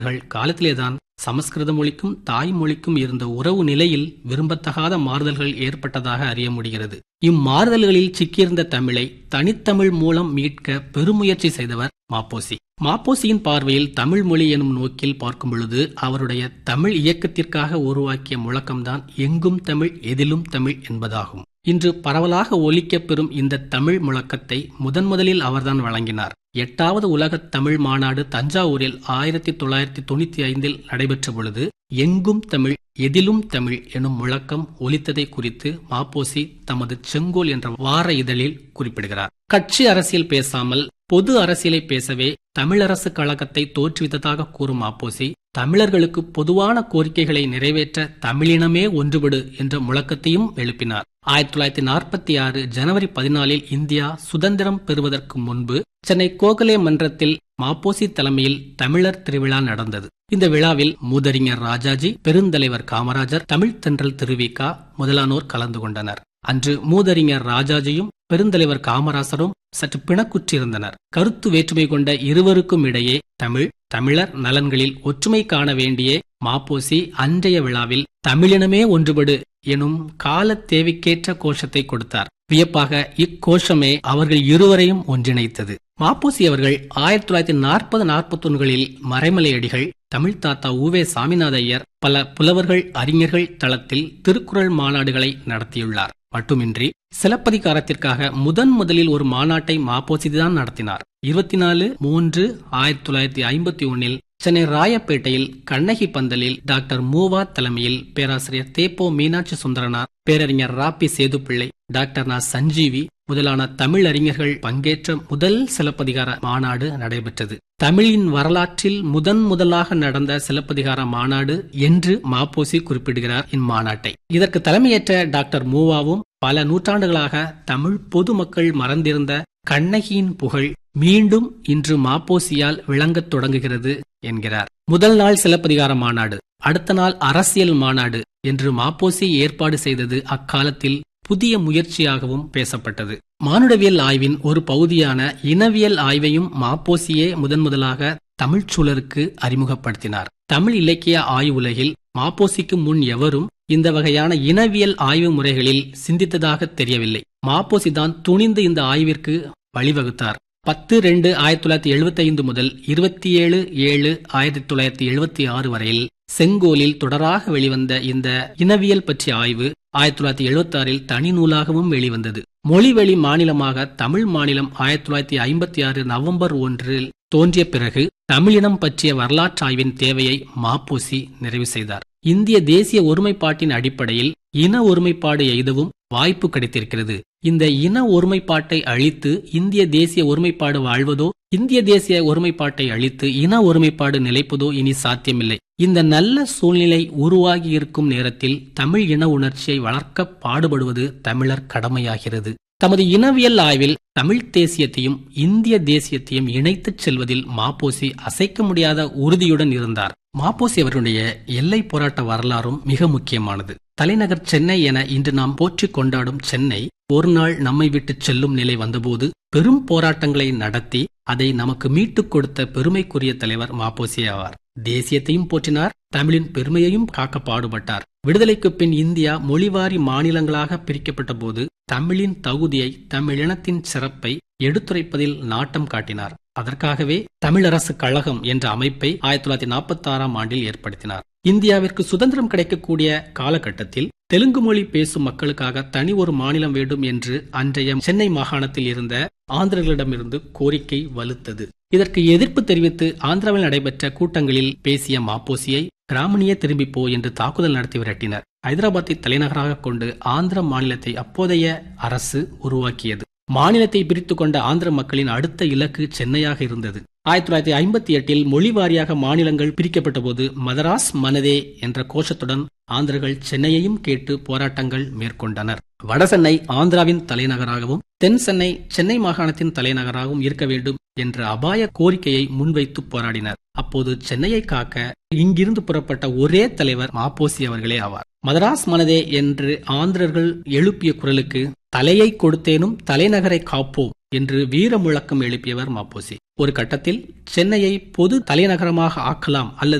காலத்திலேதான் சமஸ்கிருத மொழிக்கும் தாய்மொழிக்கும் இருந்த உறவு நிலையில் விரும்பத்தகாத மாறுதல்கள் ஏற்பட்டதாக அறிய முடிகிறது இம்மாறுதல்களில் சிக்கியிருந்த தமிழை தனித்தமிழ் மூலம் மீட்க பெருமுயற்சி செய்தவர் மாப்போசி மாப்போசியின் பார்வையில் தமிழ் மொழி எனும் நோக்கில் பார்க்கும் பொழுது அவருடைய தமிழ் இயக்கத்திற்காக உருவாக்கிய முழக்கம்தான் எங்கும் தமிழ் எதிலும் தமிழ் என்பதாகும் இன்று பரவலாக ஒலிக்கப் பெறும் இந்த தமிழ் முழக்கத்தை முதன் முதலில் அவர்தான் வழங்கினார் எட்டாவது உலக தமிழ் மாநாடு தஞ்சாவூரில் ஆயிரத்தி தொள்ளாயிரத்தி தொண்ணூத்தி ஐந்தில் நடைபெற்ற பொழுது எங்கும் தமிழ் எதிலும் தமிழ் எனும் முழக்கம் ஒலித்ததை குறித்து மாப்போசி தமது செங்கோல் என்ற வார இதழில் குறிப்பிடுகிறார் கட்சி அரசியல் பேசாமல் பொது அரசியலை பேசவே தமிழரசு கழகத்தை தோற்றுவித்ததாக கூறும் மாப்போசி தமிழர்களுக்கு பொதுவான கோரிக்கைகளை நிறைவேற்ற தமிழினமே ஒன்றுபடு என்ற முழக்கத்தையும் எழுப்பினார் ஆயிரத்தி தொள்ளாயிரத்தி நாற்பத்தி ஆறு ஜனவரி பதினாலில் இந்தியா சுதந்திரம் பெறுவதற்கு முன்பு சென்னை கோகலே மன்றத்தில் மாப்போசி தலைமையில் தமிழர் திருவிழா நடந்தது இந்த விழாவில் மூதறிஞர் ராஜாஜி பெருந்தலைவர் காமராஜர் தமிழ் தென்றல் திருவிக்கா முதலானோர் கலந்து கொண்டனர் அன்று மூதறிஞர் ராஜாஜியும் பெருந்தலைவர் காமராசரும் சற்று பிணக்குற்றிருந்தனர் கருத்து வேற்றுமை கொண்ட இருவருக்கும் இடையே தமிழ் தமிழர் நலன்களில் ஒற்றுமை காண வேண்டிய மாப்போசி அன்றைய விழாவில் தமிழினமே ஒன்றுபடு எனும் கால தேவைக்கேற்ற கோஷத்தை கொடுத்தார் வியப்பாக இக்கோஷமே அவர்கள் இருவரையும் ஒன்றிணைத்தது மாப்போசி அவர்கள் ஆயிரத்தி தொள்ளாயிரத்தி நாற்பது நாற்பத்தி ஒன்றுகளில் மறைமலையடிகள் தமிழ் தாத்தா உவே சாமிநாத ஐயர் பல புலவர்கள் அறிஞர்கள் தளத்தில் திருக்குறள் மாநாடுகளை நடத்தியுள்ளார் மட்டுமின்றி சிலப்பதிகாரத்திற்காக முதன் முதலில் ஒரு மாநாட்டை மாப்போசிதான் நடத்தினார் இருபத்தி நாலு மூன்று ஆயிரத்தி தொள்ளாயிரத்தி ஐம்பத்தி ஒன்னில் சென்னை ராயப்பேட்டையில் கண்ணகி பந்தலில் டாக்டர் மூவா தலைமையில் பேராசிரியர் தேப்போ மீனாட்சி சுந்தரனார் பேரறிஞர் ராப்பி சேதுப்பிள்ளை டாக்டர் நா சஞ்சீவி முதலான தமிழ் அறிஞர்கள் பங்கேற்ற முதல் சிலப்பதிகார மாநாடு நடைபெற்றது தமிழின் வரலாற்றில் முதன் முதலாக நடந்த சிலப்பதிகார மாநாடு என்று மாப்போசி குறிப்பிடுகிறார் இம்மாநாட்டை இதற்கு தலைமையேற்ற டாக்டர் மூவாவும் பல நூற்றாண்டுகளாக தமிழ் பொதுமக்கள் மறந்திருந்த கண்ணகியின் புகழ் மீண்டும் இன்று மாப்போசியால் விளங்கத் தொடங்குகிறது என்கிறார் முதல் நாள் சிலப்பதிகார மாநாடு அடுத்த நாள் அரசியல் மாநாடு என்று மாப்போசி ஏற்பாடு செய்தது அக்காலத்தில் புதிய முயற்சியாகவும் பேசப்பட்டது மானுடவியல் ஆய்வின் ஒரு பகுதியான இனவியல் ஆய்வையும் மாப்போசியே முதன் முதலாக தமிழ்ச் சூழலுக்கு அறிமுகப்படுத்தினார் தமிழ் இலக்கிய ஆய்வுலகில் மாப்போசிக்கு முன் எவரும் இந்த வகையான இனவியல் ஆய்வு முறைகளில் சிந்தித்ததாக தெரியவில்லை மாப்போசிதான் துணிந்து இந்த ஆய்விற்கு வழிவகுத்தார் பத்து ரெண்டு ஆயிரத்தி தொள்ளாயிரத்தி எழுபத்தி ஐந்து முதல் இருபத்தி ஏழு ஏழு ஆயிரத்தி தொள்ளாயிரத்தி எழுபத்தி ஆறு வரையில் செங்கோலில் தொடராக வெளிவந்த இந்த இனவியல் பற்றிய ஆய்வு ஆயிரத்தி தொள்ளாயிரத்தி எழுபத்தி ஆறில் தனி நூலாகவும் வெளிவந்தது மொழிவெளி மாநிலமாக தமிழ் மாநிலம் ஆயிரத்தி தொள்ளாயிரத்தி ஐம்பத்தி ஆறு நவம்பர் ஒன்றில் தோன்றிய பிறகு தமிழினம் பற்றிய வரலாற்று ஆய்வின் தேவையை மாப்போசி நிறைவு செய்தார் இந்திய தேசிய ஒருமைப்பாட்டின் அடிப்படையில் இன ஒருமைப்பாடு எய்தவும் வாய்ப்பு கிடைத்திருக்கிறது இந்த இன ஒருமைப்பாட்டை அழித்து இந்திய தேசிய ஒருமைப்பாடு வாழ்வதோ இந்திய தேசிய ஒருமைப்பாட்டை அழித்து இன ஒருமைப்பாடு நிலைப்பதோ இனி சாத்தியமில்லை இந்த நல்ல சூழ்நிலை உருவாகி இருக்கும் நேரத்தில் தமிழ் இன உணர்ச்சியை வளர்க்க பாடுபடுவது தமிழர் கடமையாகிறது தமது இனவியல் ஆய்வில் தமிழ் தேசியத்தையும் இந்திய தேசியத்தையும் இணைத்துச் செல்வதில் மாப்போசி அசைக்க முடியாத உறுதியுடன் இருந்தார் மாப்போசி அவருடைய எல்லை போராட்ட வரலாறும் மிக முக்கியமானது தலைநகர் சென்னை என இன்று நாம் போற்றிக் கொண்டாடும் சென்னை ஒரு நாள் நம்மை விட்டு செல்லும் நிலை வந்தபோது பெரும் போராட்டங்களை நடத்தி அதை நமக்கு மீட்டுக் கொடுத்த பெருமைக்குரிய தலைவர் மாப்போசி ஆவார் தேசியத்தையும் போற்றினார் தமிழின் பெருமையையும் காக்க பாடுபட்டார் விடுதலைக்கு பின் இந்தியா மொழிவாரி மாநிலங்களாக பிரிக்கப்பட்ட போது தமிழின் தகுதியை தமிழினத்தின் சிறப்பை எடுத்துரைப்பதில் நாட்டம் காட்டினார் அதற்காகவே தமிழரசு கழகம் என்ற அமைப்பை ஆயிரத்தி தொள்ளாயிரத்தி நாற்பத்தி ஆறாம் ஆண்டில் ஏற்படுத்தினார் இந்தியாவிற்கு சுதந்திரம் கிடைக்கக்கூடிய காலகட்டத்தில் தெலுங்கு மொழி பேசும் மக்களுக்காக தனி ஒரு மாநிலம் வேண்டும் என்று அன்றைய சென்னை மாகாணத்தில் இருந்த ஆந்திரர்களிடமிருந்து கோரிக்கை வலுத்தது இதற்கு எதிர்ப்பு தெரிவித்து ஆந்திராவில் நடைபெற்ற கூட்டங்களில் பேசிய மாப்போசியை கிராமணியே திரும்பி போ என்று தாக்குதல் நடத்தி விரட்டினர் ஐதராபாத்தை தலைநகராக கொண்டு ஆந்திர மாநிலத்தை அப்போதைய அரசு உருவாக்கியது மாநிலத்தை பிரித்து கொண்ட ஆந்திர மக்களின் அடுத்த இலக்கு சென்னையாக இருந்தது ஆயிரத்தி தொள்ளாயிரத்தி ஐம்பத்தி எட்டில் மொழி வாரியாக மாநிலங்கள் பிரிக்கப்பட்ட போது மதராஸ் மனதே என்ற கோஷத்துடன் ஆந்திரர்கள் சென்னையையும் கேட்டு போராட்டங்கள் மேற்கொண்டனர் வடசென்னை ஆந்திராவின் தலைநகராகவும் தென் சென்னை சென்னை மாகாணத்தின் தலைநகராகவும் இருக்க வேண்டும் என்ற அபாய கோரிக்கையை முன்வைத்து போராடினர் அப்போது சென்னையை காக்க இங்கிருந்து புறப்பட்ட ஒரே தலைவர் மாப்போசி அவர்களே ஆவார் மதராஸ் மனதே என்று ஆந்திரர்கள் எழுப்பிய குரலுக்கு தலையை கொடுத்தேனும் தலைநகரை காப்போம் என்று வீர முழக்கம் எழுப்பியவர் மாப்போசி ஒரு கட்டத்தில் சென்னையை பொது தலைநகரமாக ஆக்கலாம் அல்லது